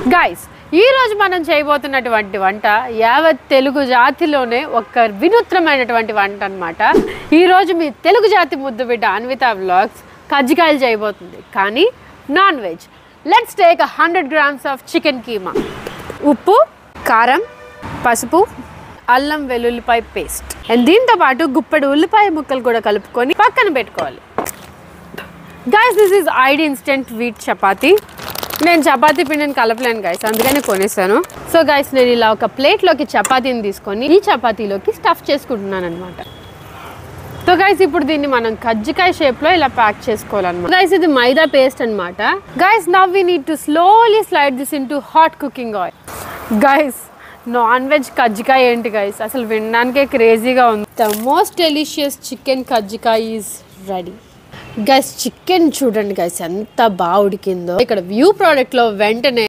guys ఈ రోజు మనం చేయబోతున్నటువంటి వంట యావత్ తెలుగు జాతిలోనే ఒక వినూత్నమైనటువంటి వంట అనమాట ఈ రోజు మీ తెలుగు జాతి ముద్దు బిడ్డ అన్విత వ్లాగ్స్ కజ్జికాయలు చేయబోతుంది కానీ non veg let's take hundred grams of chicken keema ఉప్పు కారం పసుపు అల్లం వెల్లుల్లిపాయ పేస్ట్ అండ్ దీంతో పాటు గుప్పెడు ఉల్లిపాయ ముక్కలు కూడా కలుపుకొని పక్కన పెట్టుకోవాలి guys this is ID instant wheat chapati నేను చపాతీ పిండిని కలపలేను గైస్ అందుకనే కొనేసాను సో గైస్ నేను ఇలా ఒక ప్లేట్లోకి చపాతీని తీసుకొని ఈ చపాతీలోకి స్టఫ్ చేసుకుంటున్నాను అనమాట సో గైస్ ఇప్పుడు దీన్ని మనం కజ్జికాయ షేప్లో ఇలా ప్యాక్ చేసుకోవాలన్నమాట గైస్ ఇది మైదా పేస్ట్ అనమాట guys now we need to slowly slide this into hot cooking oil guys non veg కజ్జికాయ ఏంటి గైస్ అసలు వినడానికే క్రేజీగా ఉంది ద మోస్ట్ డెలిషియస్ చికెన్ కజ్జికాయ ఈజ్ రెడీ గైస్ చికెన్ చూడండి గైస్ ఎంత బాగా ఉడికిందో ఇక్కడ వ్యూ ప్రోడక్ట్ లో వెంటనే